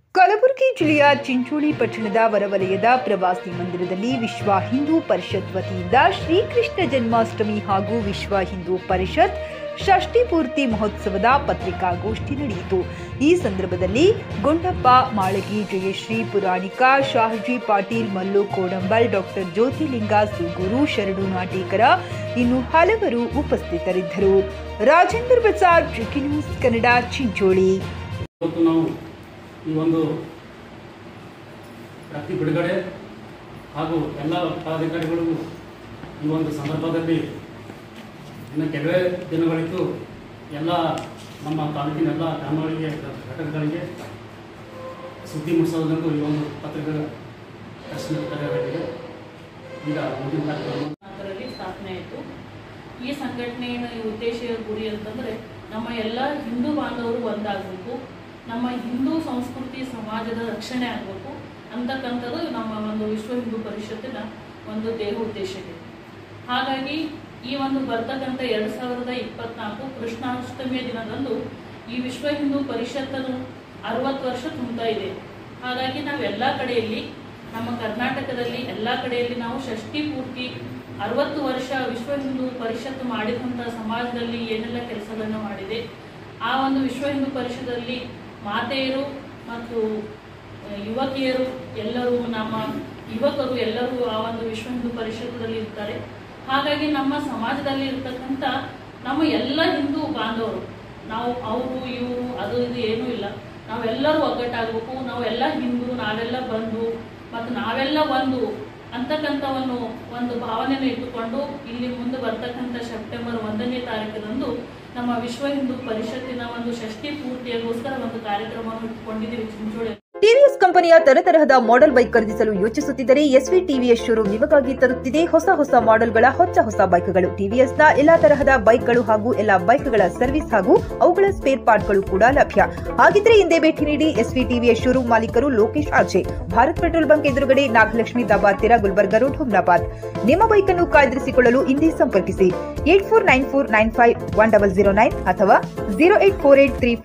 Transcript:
ಕಲಬುರಗಿ ಜಿಲ್ಲೆಯ ಚಿಂಚೋಳಿ ಪಟ್ಟಣದ ಹೊರವಲಯದ ಪ್ರವಾಸಿ ಮಂದಿರದಲ್ಲಿ ವಿಶ್ವ ಹಿಂದೂ ಪರಿಷತ್ ವತಿಯಿಂದ ಶ್ರೀಕೃಷ್ಣ ಜನ್ಮಾಷ್ಟಮಿ ಹಾಗೂ ವಿಶ್ವ ಹಿಂದೂ ಪರಿಷತ್ ಷಷ್ಠಿ ಪೂರ್ತಿ ಮಹೋತ್ಸವದ ಪತ್ರಿಕಾಗೋಷ್ಠಿ ನಡೆಯಿತು ಈ ಸಂದರ್ಭದಲ್ಲಿ ಗುಂಡಪ್ಪ ಮಾಳಗಿ ಜಯಶ್ರೀ ಪುರಾಣಿಕ ಶಾಹಜಿ ಪಾಟೀಲ್ ಮಲ್ಲು ಕೋಡಂಬಲ್ ಡಾಕ್ಟರ್ ಜ್ಯೋತಿಲಿಂಗ ಸೂಗೂರು ಶರಣು ನಾಟೇಕರ ಇನ್ನು ಹಲವರು ಉಪಸ್ಥಿತರಿದ್ದರು ರಾಜೇಂದ್ರ ಪ್ರಸಾದ್ ಜಿಕೆ ನ್ಯೂಸ್ ಕನ್ನಡ ಚಿಂಚೋಳಿ ಇವತ್ತು ನಾವು ಈ ಒಂದು ಪ್ರತಿ ಬಿಡುಗಡೆ ಹಾಗೂ ಎಲ್ಲ ಪದಾಧಿಕಾರಿಗಳಿಗೂ ಈ ಒಂದು ಸಂದರ್ಭದಲ್ಲಿ ಇನ್ನು ಕೆಲವೇ ದಿನಗಳಿದ್ದು ಎಲ್ಲ ನಮ್ಮ ತಾಲೂಕಿನ ಎಲ್ಲ ಗ್ರಾಮಗಳಿಗೆ ಘಟಕಗಳಿಗೆ ಸುದ್ದಿ ಮುಡಿಸೋದಂತೂ ಈ ಒಂದು ಪತ್ರಿಕೆ ಪ್ರಶ್ನೆ ಕರೆಯಲಾಗಿದೆ ಈಗ ಮುಂದಿನ ಕಾರ್ಯಕ್ರಮ ಅದರಲ್ಲಿ ಸ್ಥಾಪನೆ ಆಯಿತು ಈ ಸಂಘಟನೆಯ ಈ ಉದ್ದೇಶ ಗುರಿ ಅಂತಂದರೆ ನಮ್ಮ ಎಲ್ಲ ಹಿಂದೂ ಬಾಂಧವರು ಒಂದಾಗಬೇಕು ನಮ್ಮ ಹಿಂದೂ ಸಂಸ್ಕೃತಿ ಸಮಾಜದ ರಕ್ಷಣೆ ಆಗಬೇಕು ಅಂತಕ್ಕಂಥದ್ದು ನಮ್ಮ ಒಂದು ವಿಶ್ವ ಹಿಂದೂ ಪರಿಷತ್ತಿನ ಒಂದು ದೇಹ ಉದ್ದೇಶ ಇದೆ ಹಾಗಾಗಿ ಈ ಒಂದು ಬರ್ತಕ್ಕಂಥ ಎರಡು ಸಾವಿರದ ಇಪ್ಪತ್ನಾಲ್ಕು ಕೃಷ್ಣಾಷ್ಟಮಿಯ ದಿನದಂದು ಈ ವಿಶ್ವ ಹಿಂದೂ ಪರಿಷತ್ತನ್ನು ಅರವತ್ತು ವರ್ಷ ತುಂಬ್ತಾ ಇದೆ ಹಾಗಾಗಿ ನಾವು ಎಲ್ಲ ಕಡೆಯಲ್ಲಿ ನಮ್ಮ ಕರ್ನಾಟಕದಲ್ಲಿ ಎಲ್ಲ ಕಡೆಯಲ್ಲಿ ನಾವು ಷಷ್ಠಿ ಪೂರ್ತಿ ಅರವತ್ತು ವರ್ಷ ವಿಶ್ವ ಹಿಂದೂ ಪರಿಷತ್ತು ಮಾಡಿದಂಥ ಸಮಾಜದಲ್ಲಿ ಏನೆಲ್ಲ ಕೆಲಸಗಳನ್ನು ಮಾಡಿದೆ ಆ ಒಂದು ವಿಶ್ವ ಹಿಂದೂ ಪರಿಷತ್ತಲ್ಲಿ ಮಾತೆಯರು ಮತ್ತು ಆ, ಯುವಕಿಯರು ಎಲ್ಲರೂ ನಮ್ಮ ಯುವಕರು ಎಲ್ಲರೂ ಆ ಒಂದು ವಿಶ್ವ ಹಿಂದೂ ಪರಿಷತ್ತದಲ್ಲಿ ಇರ್ತಾರೆ ಹಾಗಾಗಿ ನಮ್ಮ ಸಮಾಜದಲ್ಲಿ ಇರ್ತಕ್ಕಂಥ ನಮ್ಮ ಎಲ್ಲ ಹಿಂದೂ ಬಾಂಧವರು ನಾವು ಅವರು ಇವರು ಅದು ಇದು ಏನೂ ಇಲ್ಲ ನಾವೆಲ್ಲರೂ ಒಗ್ಗಟ್ಟಾಗಬೇಕು ನಾವೆಲ್ಲ ಹಿಂದೂ ನಾವೆಲ್ಲ ಬಂಧು ಮತ್ತು ನಾವೆಲ್ಲ ಒಂದು ಅಂತಕ್ಕಂಥವನ್ನು ಒಂದು ಭಾವನೆಯನ್ನು ಇಟ್ಟುಕೊಂಡು ಇಲ್ಲಿ ಮುಂದೆ ಬರ್ತಕ್ಕಂಥ ಸೆಪ್ಟೆಂಬರ್ ಒಂದನೇ ತಾರೀಕಿನಂದು ನಮ್ಮ ವಿಶ್ವ ಹಿಂದೂ ಪರಿಷತ್ತಿನ ಒಂದು ಷಷ್ಠಿ ಪೂರ್ತಿಯಾಗೋಸ್ಕರ ಒಂದು ಕಾರ್ಯಕ್ರಮವನ್ನು ಇಟ್ಕೊಂಡಿದ್ದೀವಿ ಚಿಂಚೋಳಿ ಟಿವಿಎಸ್ ಕಂಪನಿಯ ತರತರಹದ ಮಾಡೆಲ್ ಬೈಕ್ ಖರೀದಿಸಲು ಯೋಚಿಸುತ್ತಿದ್ದರೆ ಎಸ್ವಿ ಟಿವಿಎಸ್ ಶೋರೂಮ್ ನಿಮಗಾಗಿ ತರುತ್ತಿದೆ ಹೊಸ ಹೊಸ ಮಾಡೆಲ್ಗಳ ಹೊಸ ಹೊಸ ಬೈಕ್ಗಳು ಟಿವಿಎಸ್ನ ಎಲ್ಲಾ ತರಹದ ಬೈಕ್ಗಳು ಹಾಗೂ ಎಲ್ಲಾ ಬೈಕ್ಗಳ ಸರ್ವಿಸ್ ಹಾಗೂ ಅವುಗಳ ಸ್ಪೇರ್ ಪಾರ್ಟ್ಗಳು ಕೂಡ ಲಭ್ಯ ಹಾಗಿದ್ರೆ ಹಿಂದೆ ಭೇಟಿ ನೀಡಿ ಎಸ್ವಿ ಟಿವಿಎಸ್ ಶೋರೂಮ್ ಮಾಲೀಕರು Lokesh RJ Bharat petrol bunk ಎದುರುಗಡೆ ನಾಗಲಕ್ಷ್ಮಿ ದಾಬಾ ಹತ್ತಿರ ಗುಲ್ಬರ್ಗ ರೋಡ್ ಹುಮ್ನಾಬಾದ್ ನಿಮ್ಮ ಬೈಕ್ ಅನ್ನು ಕಾಯ್ದಿರಿಸಿಕೊಳ್ಳಲು ಹಿಂದೆ ಸಂಪರ್ಕಿಸಿ eight four nine four nine five one double zero nine ಅಥವಾ zero eight four eight three